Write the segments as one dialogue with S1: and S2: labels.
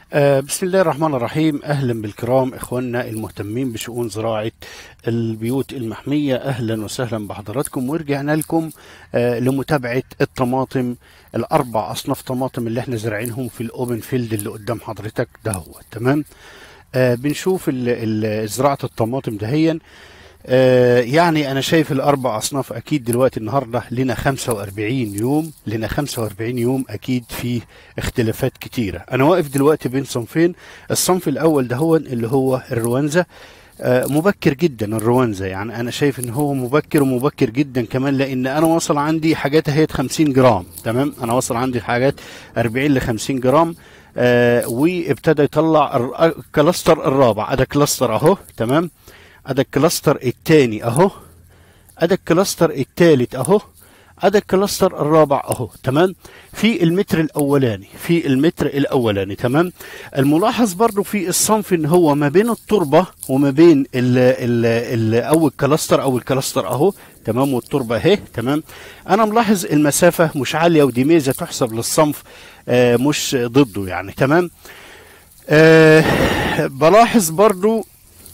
S1: آه، بسم الله الرحمن الرحيم اهلا بالكرام اخواننا المهتمين بشؤون زراعه البيوت المحميه اهلا وسهلا بحضراتكم ورجعنا لكم آه، لمتابعه الطماطم الاربع اصناف طماطم اللي احنا زارعينهم في الاوبن فيلد اللي قدام حضرتك ده هو تمام آه، بنشوف ال- ال- زراعه الطماطم دهيا آه، يعني انا شايف الاربع اصناف اكيد دلوقتي النهارده لنا 45 يوم لنا 45 يوم اكيد في اختلافات كتيره انا واقف دلوقتي بين صنفين الصنف الاول ده هو اللي هو الروانزا آه، مبكر جدا الروانزا يعني انا شايف ان هو مبكر ومبكر جدا كمان لان انا وصل عندي حاجات اهي 50 جرام تمام انا وصل عندي حاجات 40 ل 50 جرام آه وابتدى يطلع الر- الكلاستر الرابع ادي كلاستر اهو تمام ادي الكلاستر الثاني اهو ادي الكلاستر الثالث اهو ادي الكلاستر الرابع اهو تمام في المتر الاولاني في المتر الاولاني تمام الملاحظ برضو في الصنف ان هو ما بين التربه وما بين ال ال ال او الكلاستر او الكلاستر اهو تمام والتربه اهي تمام انا ملاحظ المسافه مش عاليه ودي ميزه تحسب للصنف آه مش ضده يعني تمام آه بلاحظ برضو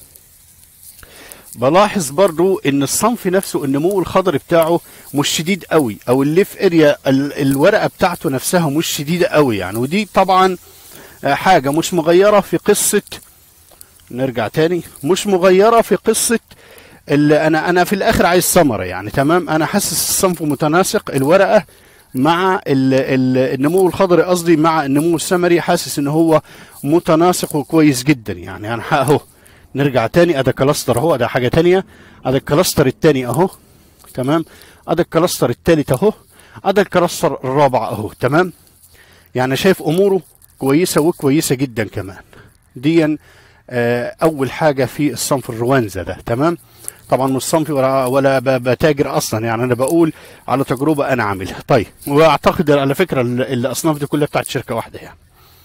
S1: بلاحظ برضو ان الصنف نفسه النمو الخضري بتاعه مش شديد قوي او الليف اريا ال- الورقه بتاعته نفسها مش شديده قوي يعني ودي طبعا آه، حاجه مش مغيره في قصه نرجع تاني مش مغيره في قصه اللي انا انا في الاخر عايز ثمره يعني تمام انا حاسس الصنف متناسق الورقه مع ال ال النمو الخضري قصدي مع النمو الثمري حاسس ان هو متناسق وكويس جدا يعني انا اهو نرجع تاني ادي كلاستر اهو ادي حاجه تانية ادي الكلاستر التاني اهو تمام ادي الكلاستر التالت اهو ادي الكلاستر الرابع اهو تمام يعني شايف اموره كويسه وكويسه جدا كمان ديا آه، اول حاجه في الصنف الروانزا ده تمام طبعا مش صنفي ولا ولا ب- بتاجر اصلا يعني انا بقول على تجربه انا عاملها طيب واعتقد على فكره ال- الاصناف دي كلها بتاعت شركه واحده يعني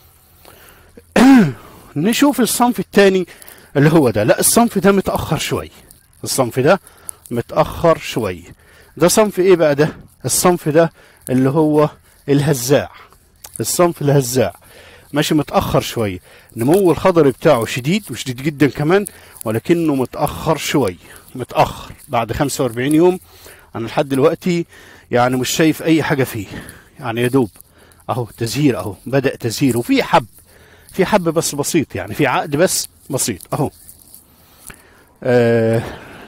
S1: نشوف الصنف الثاني اللي هو ده لا الصنف ده متاخر شويه الصنف ده متاخر شويه ده صنف ايه بقى ده الصنف ده اللي هو الهزاع الصنف الهزاع ماشي متاخر شويه نمو الخضري بتاعه شديد وشديد جدا كمان ولكنه متاخر شويه متاخر بعد 45 يوم انا لحد دلوقتي يعني مش شايف اي حاجه فيه يعني يا دوب اهو تزهير اهو بدا تزهير وفي حب في حب بس بسيط يعني في عقد بس بسيط اهو آه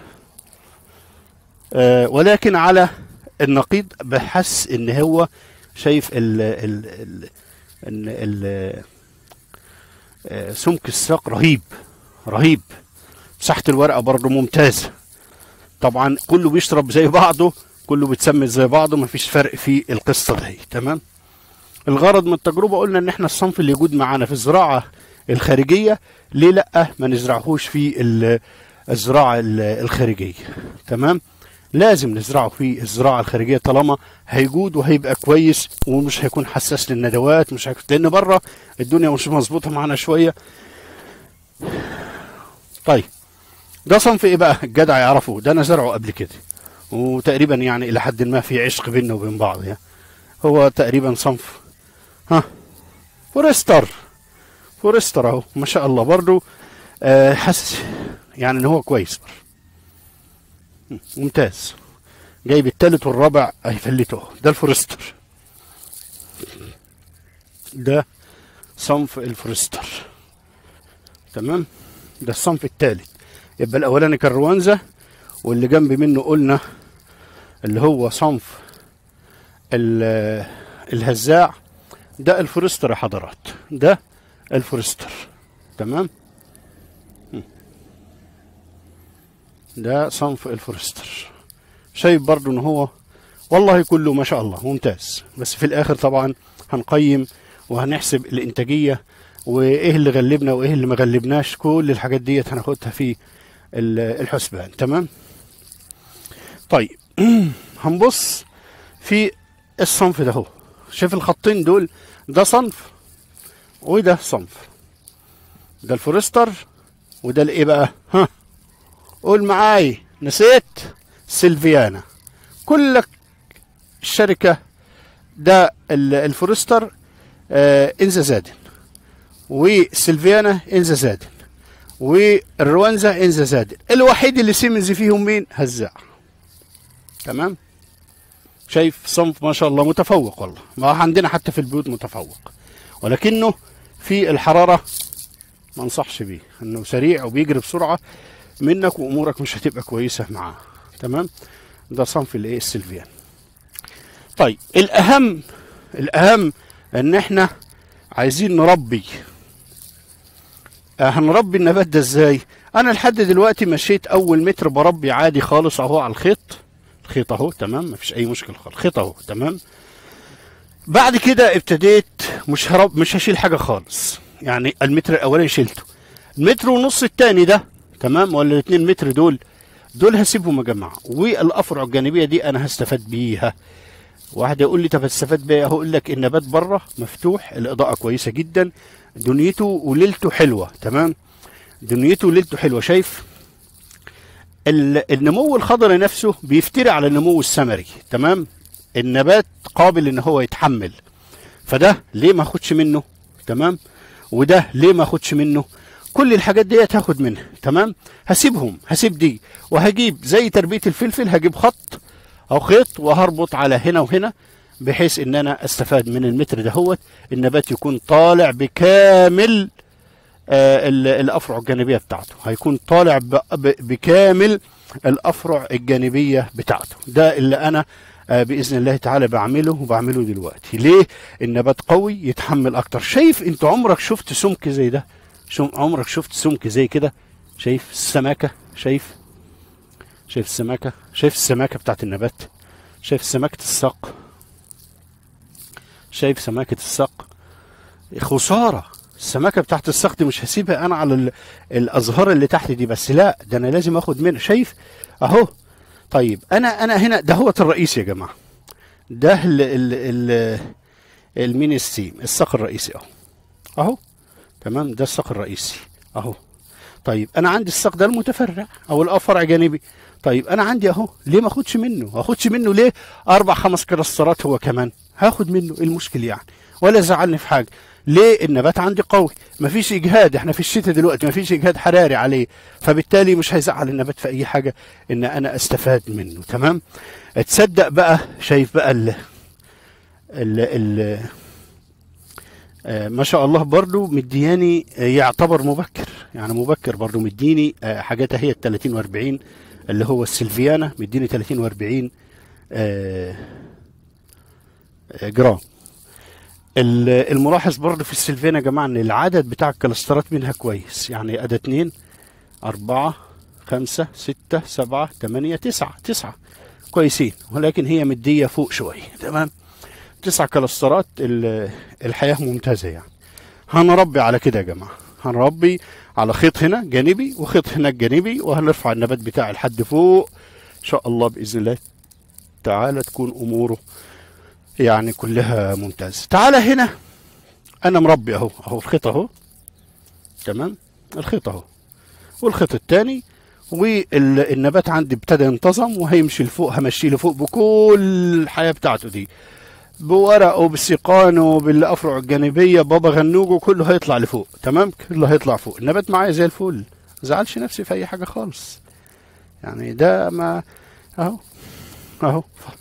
S1: آه ولكن على النقيض بحس ان هو شايف ال ال ال ان ال آه، سمك الساق رهيب رهيب مساحة الورقة برضه ممتازة طبعا كله بيشرب زي بعضه كله بيتسمى زي بعضه مفيش فرق في القصة دي تمام الغرض من التجربة قلنا ان احنا الصنف اللي يوجد معانا في الزراعة الخارجية ليه لا ما نزرعهوش في ال- الزراعة ال- الخارجية تمام لازم نزرعه في الزراعة الخارجية طالما هيجود وهيبقى كويس ومش هيكون حساس للندوات مش هيكون لان بره الدنيا مش مظبوطة معانا شوية طيب ده صنف ايه بقى الجدع يعرفه ده انا زرعه قبل كده وتقريبا يعني الى حد ما في عشق بيننا وبين بعض يعني هو تقريبا صنف ها فورستر فورستر اهو ما شاء الله برضو آه حاسس يعني ان هو كويس برضو. ممتاز جايب التالت والرابع هيفلته اهو. ده الفورستر ده صنف الفورستر تمام ده الصنف التالت يبقى الاولاني كان روانزا واللي جنب منه قلنا اللي هو صنف ال- الهزاع ده الفورستر يا حضرات ده الفورستر تمام م. ده صنف الفورستر شايف برضو ان هو والله كله ما شاء الله ممتاز بس في الاخر طبعا هنقيم وهنحسب الانتاجيه وايه اللي غلبنا وايه اللي ما غلبناش كل الحاجات ديت هناخدها في ال- الحسبان تمام طيب هنبص في الصنف ده هو شايف الخطين دول ده صنف وده صنف ده الفورستر وده الايه بقى ها قول معاي نسيت سيلفيانا كلك الشركة ده ال- الفورستر آه انزا زادن وسلفيانا انزا زادن والروانزا انزا زادن الوحيد اللي سيمنز فيهم مين هزاع تمام شايف صنف ما شاء الله متفوق والله ما عندنا حتى في البيوت متفوق ولكنه في الحرارة ما انصحش بيه انه سريع وبيجري بسرعة منك وامورك مش هتبقى كويسة معاه تمام ده صنف الايه السلفيان طيب الاهم الاهم ان احنا عايزين نربي آه، هنربي النبات ده ازاي انا لحد دلوقتي مشيت اول متر بربي عادي خالص اهو على الخيط الخيط اهو تمام مفيش اي مشكله خالص الخيط اهو تمام بعد كده ابتديت مش هرب مش هشيل حاجه خالص يعني المتر الاولاني شلته المتر ونص التاني ده تمام ولا الاتنين متر دول دول هسيبهم يا جماعه والافرع الجانبيه دي انا هستفاد بيها واحد يقول لي طب هتستفاد بيها هقول لك النبات بره مفتوح الاضاءه كويسه جدا دنيته وليلته حلوه تمام دنيته وليلته حلوه شايف ال- النمو الخضري نفسه بيفتري على النمو الثمري تمام النبات قابل ان هو يتحمل فده ليه ما اخدش منه تمام وده ليه ما اخدش منه كل الحاجات ديت هاخد منها تمام هسيبهم هسيب دي وهجيب زي تربيه الفلفل هجيب خط او خيط وهربط على هنا وهنا بحيث ان انا استفاد من المتر دهوت النبات يكون طالع بكامل آه، ال- الافرع الجانبيه بتاعته هيكون طالع ب- ب- بكامل الافرع الجانبيه بتاعته ده اللي انا آه، باذن الله تعالى بعمله وبعمله دلوقتي ليه النبات قوي يتحمل اكتر شايف انت عمرك شفت سمك زي ده شو عمرك شفت سمك زي كده شايف السماكه شايف شايف السماكه شايف السماكه بتاعت النبات شايف سماكه الساق شايف سماكه الساق خساره السماكه بتاعت الساق دي مش هسيبها انا على ال- الازهار اللي تحت دي بس لا ده انا لازم اخد منها شايف اهو طيب انا انا هنا ده هو الرئيس يا جماعه ده ال ال ال الميني ستيم الساق الرئيسي اهو اهو تمام ده الساق الرئيسي اهو طيب انا عندي الساق ده المتفرع او الافرع جانبي طيب انا عندي اهو ليه ما اخدش منه ما اخدش منه ليه اربع خمس كلاسترات هو كمان هاخد منه إيه المشكل يعني ولا زعلني في حاجه ليه النبات عندي قوي مفيش اجهاد احنا في الشتاء دلوقتي مفيش اجهاد حراري عليه فبالتالي مش هيزعل النبات في اي حاجه ان انا استفاد منه تمام تصدق بقى شايف بقى ال ال ال آه، ما شاء الله برضو مدياني آه، يعتبر مبكر يعني مبكر برضو مديني آه، حاجات هي ال 30 و40 اللي هو السلفيانا مديني 30 و40 آه، آه، جرام ال- الملاحظ برضو في السلفيانا يا جماعه ان العدد بتاع الكلسترات منها كويس يعني ادى 2 4 5 6 7 8 9 9 كويسين ولكن هي مديه فوق شويه تمام تسع كلاسترات ال- الحياة ممتازة يعني هنربي على كده يا جماعة هنربي على خيط هنا جانبي وخيط هناك جانبي وهنرفع النبات بتاعي لحد فوق ان شاء الله باذن الله تعالى تكون اموره يعني كلها ممتازة تعالى هنا انا مربي اهو اهو الخيط اهو تمام الخيط اهو والخيط الثاني والنبات عندي ابتدى ينتظم وهيمشي لفوق همشيه لفوق بكل الحياة بتاعته دي بورقه بسيقانه بالافرع الجانبيه بابا غنوجه كله هيطلع لفوق تمام كله هيطلع فوق النبات معايا زي الفل زعلش نفسي في اي حاجه خالص يعني ده ما اهو اهو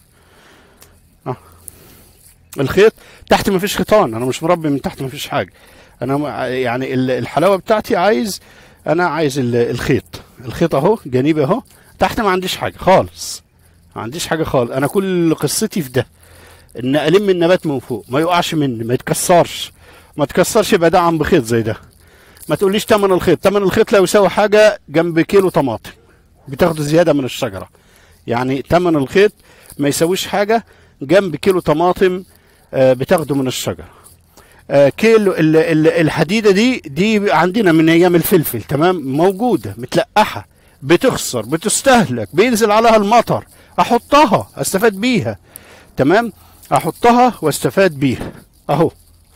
S1: اهو الخيط تحت ما فيش خيطان انا مش مربي من تحت ما فيش حاجه انا م- يعني ال- الحلاوه بتاعتي عايز انا عايز ال- الخيط الخيط اهو جانبي اهو تحت ما عنديش حاجه خالص ما عنديش حاجه خالص انا كل قصتي في ده ان الم النبات من فوق ما يقعش مني ما يتكسرش ما تكسرش يبقى دعم بخيط زي ده ما تقوليش تمن الخيط تمن الخيط لا يساوي حاجه جنب كيلو طماطم بتاخده زياده من الشجره يعني تمن الخيط ما يساويش حاجه جنب كيلو طماطم آه، بتاخده من الشجره آه، كيلو ال- ال- الحديده دي دي عندنا من ايام الفلفل تمام موجوده متلقحه بتخسر بتستهلك بينزل عليها المطر احطها استفاد بيها تمام احطها واستفاد بيها اهو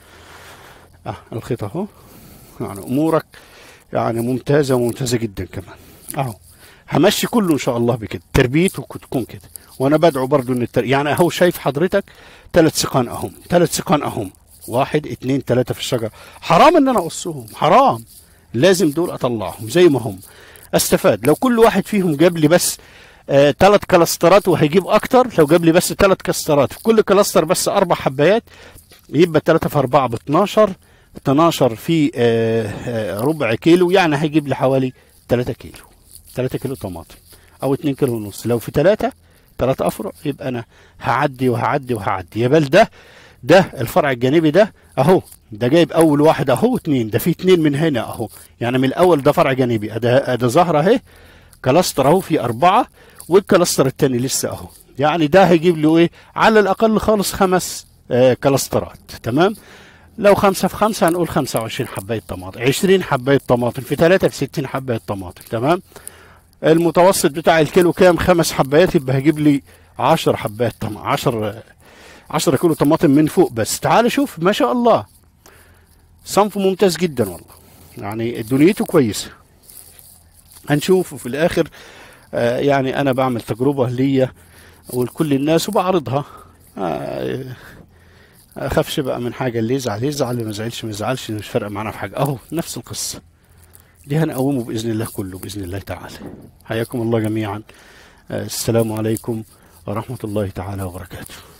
S1: اه الخيط اهو يعني امورك يعني ممتازه وممتازه جدا كمان اهو همشي كله ان شاء الله بكده تربيته تكون كده وانا بدعو برضو ان التر... يعني اهو شايف حضرتك ثلاث سقان اهم ثلاث سقان اهم واحد اتنين تلاتة في الشجرة حرام ان انا اقصهم حرام لازم دول اطلعهم زي ما هم استفاد لو كل واحد فيهم جاب لي بس آه تلات كلاسترات وهيجيب اكتر لو جاب لي بس تلات كلاسترات في كل كلاستر بس اربع حبايات يبقى 3 في 4 ب 12 12 في آه آه ربع كيلو يعني هيجيب لي حوالي 3 كيلو 3 كيلو طماطم او 2 كيلو ونص لو في 3 ثلاث افرع يبقى انا هعدي وهعدي وهعدي يا بل ده ده الفرع الجانبي ده اهو ده جايب اول واحد اهو اتنين ده في اتنين من هنا اهو يعني من الاول ده فرع جانبي ده ده ظهر اهي كلاستر اهو في اربعه والكلاستر التاني لسه اهو يعني ده هيجيب له ايه على الاقل خالص خمس آه كلاسترات تمام لو خمسة في خمسة هنقول خمسة وعشرين حباية طماطم عشرين حباية طماطم في ثلاثة في ستين حباية طماطم تمام المتوسط بتاع الكيلو كام خمس حبايات يبقى هيجيب لي عشر حبايات طماطم عشر عشرة كيلو طماطم من فوق بس تعال شوف ما شاء الله صنف ممتاز جدا والله يعني دنيته كويسة هنشوف في الآخر آه يعني أنا بعمل تجربة ليا ولكل الناس وبعرضها آه اخافش بقى من حاجه اللي يزعل يزعل اللي ما يزعلش ما يزعلش مش فارقه معانا في حاجه اهو نفس القصه دي هنقومه باذن الله كله باذن الله تعالى حياكم الله جميعا السلام عليكم ورحمه الله تعالى وبركاته